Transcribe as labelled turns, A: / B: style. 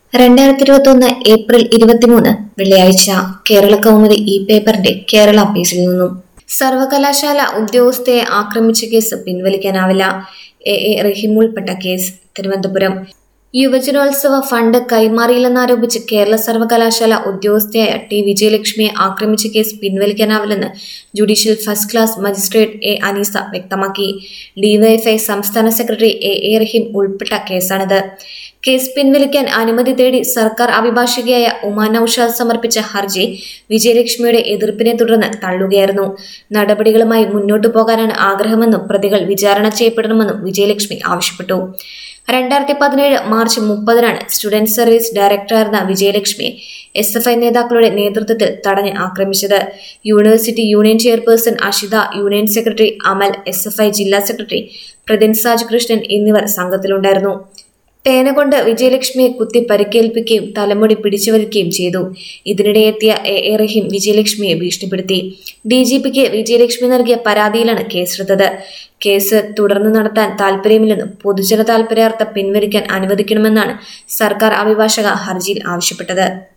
A: രണ്ടായിരത്തി ഇരുപത്തി ഒന്ന് ഏപ്രിൽ ഇരുപത്തിമൂന്ന് വെള്ളിയാഴ്ച കേരള കൗമുദി ഇ പേപ്പറിന്റെ കേരള പേജിൽ നിന്നും സർവകലാശാല ഉദ്യോഗസ്ഥയെ ആക്രമിച്ച കേസ് പിൻവലിക്കാനാവില്ല എ എ റഹീം ഉൾപ്പെട്ട കേസ് തിരുവനന്തപുരം യുവജനോത്സവ ഫണ്ട് കൈമാറിയില്ലെന്നാരോപിച്ച് കേരള സർവകലാശാല ഉദ്യോഗസ്ഥയായ ടി വിജയലക്ഷ്മിയെ ആക്രമിച്ച കേസ് പിൻവലിക്കാനാവില്ലെന്ന് judicial first class magistrate A Aneesa വ്യക്തമാക്കി ഡിവൈഎഫ്ഐ സംസ്ഥാന സെക്രട്ടറി എ എ റഹീം ഉൾപ്പെട്ട കേസാണിത് കേസ് പിൻവലിക്കാൻ അനുമതി തേടി സർക്കാർ അഭിഭാഷകയായ ഉമാ നൌഷാദ് സമർപ്പിച്ച ഹർജി വിജയലക്ഷ്മിയുടെ എതിർപ്പിനെ തുടർന്ന് തള്ളുകയായിരുന്നു നടപടികളുമായി മുന്നോട്ടു പോകാനാണ് ആഗ്രഹമെന്നും പ്രതികൾ വിചാരണ ചെയ്യപ്പെടണമെന്നും വിജയലക്ഷ്മി ആവശ്യപ്പെട്ടു രണ്ടായിരത്തി പതിനേഴ് മാർച്ച് മുപ്പതിനാണ് സ്റ്റുഡന്റ് സർവീസ് ഡയറക്ടറായിരുന്ന വിജയലക്ഷ്മിയെ എസ് എഫ് ഐ നേതാക്കളുടെ നേതൃത്വത്തിൽ തടഞ്ഞ് ആക്രമിച്ചത് university union chairperson Ashitha union secretary Amal S F I ജില്ലാ സെക്രട്ടറി പ്രതിൻ സാജ് കൃഷ്ണൻ എന്നിവർ സംഘത്തിലുണ്ടായിരുന്നു പേന കൊണ്ട് വിജയലക്ഷ്മിയെ കുത്തി പരിക്കേൽപ്പിക്കുകയും തലമുടി പിടിച്ചുവലിക്കുകയും ചെയ്തു ഇതിനിടെ എത്തിയ എ എ റഹീം വിജയലക്ഷ്മിയെ ഭീഷണിപ്പെടുത്തി ഡി ജി പിക്ക് വിജയലക്ഷ്മി നൽകിയ പരാതിയിലാണ് കേസെടുത്തത് കേസ് തുടർന്ന് നടത്താൻ താൽപ്പര്യമില്ലെന്നും പൊതുജന താൽപര്യാർത്ഥം പിൻവലിക്കാൻ അനുവദിക്കണമെന്നാണ് സർക്കാർ അഭിഭാഷക ഹർജിയിൽ ആവശ്യപ്പെട്ടത്